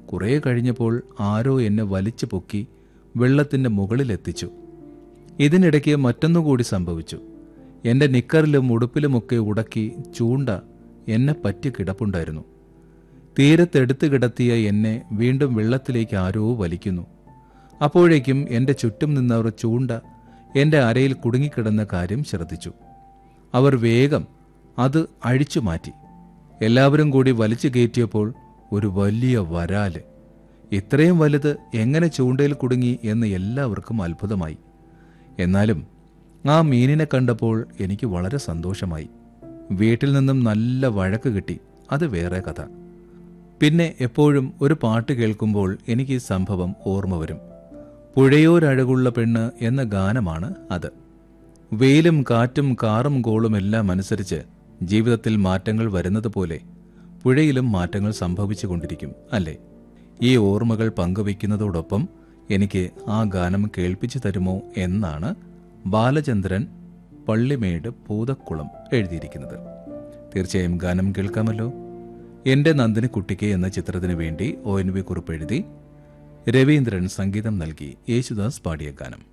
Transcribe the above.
കുറേ കഴിഞ്ഞപ്പോൾ ആരോ എന്നെ വലിച്ചു പൊക്കി വെള്ളത്തിൻ്റെ മുകളിലെത്തിച്ചു ഇതിനിടയ്ക്ക് മറ്റൊന്നുകൂടി സംഭവിച്ചു എൻ്റെ നിക്കറിലും ഉടുപ്പിലുമൊക്കെ ഉടക്കി ചൂണ്ട എന്നെ പറ്റി കിടപ്പുണ്ടായിരുന്നു തീരത്തെടുത്ത് കിടത്തിയ എന്നെ വീണ്ടും വെള്ളത്തിലേക്ക് ആരോ വലിക്കുന്നു അപ്പോഴേക്കും എൻ്റെ ചുറ്റും നിന്നവർ ചൂണ്ട എൻ്റെ അരയിൽ കുടുങ്ങിക്കിടന്ന കാര്യം ശ്രദ്ധിച്ചു അവർ വേഗം അത് അഴിച്ചു മാറ്റി എല്ലാവരും കൂടി വലിച്ചു കയറ്റിയപ്പോൾ ഒരു വലിയ വരാല് ഇത്രയും വലുത് എങ്ങനെ ചൂണ്ടയിൽ കുടുങ്ങി എന്ന് എല്ലാവർക്കും അത്ഭുതമായി എന്നാലും ആ മീനിനെ കണ്ടപ്പോൾ എനിക്ക് വളരെ സന്തോഷമായി വീട്ടിൽ നിന്നും നല്ല വഴക്ക് കിട്ടി അത് വേറെ കഥ പിന്നെ എപ്പോഴും ഒരു പാട്ട് കേൾക്കുമ്പോൾ എനിക്ക് ഈ സംഭവം ഓർമ്മ വരും പുഴയോരഴകുള്ള പെണ്ണ് എന്ന ഗാനമാണ് അത് വെയിലും കാറ്റും കാറും കോളും എല്ലാം അനുസരിച്ച് ജീവിതത്തിൽ മാറ്റങ്ങൾ വരുന്നത് പോലെ പുഴയിലും മാറ്റങ്ങൾ സംഭവിച്ചുകൊണ്ടിരിക്കും അല്ലേ ഈ ഓർമ്മകൾ പങ്കുവയ്ക്കുന്നതോടൊപ്പം എനിക്ക് ആ ഗാനം കേൾപ്പിച്ചു തരുമോ എന്നാണ് ബാലചന്ദ്രൻ പള്ളിമേട് പൂതക്കുളം എഴുതിയിരിക്കുന്നത് തീർച്ചയായും ഗാനം കേൾക്കാമല്ലോ എൻ്റെ നന്ദിനി കുട്ടിക്ക് എന്ന ചിത്രത്തിന് വേണ്ടി ഒ എൻ വി കുറിപ്പ് എഴുതി രവീന്ദ്രൻ സംഗീതം നൽകി യേശുദാസ് പാടിയ ഗാനം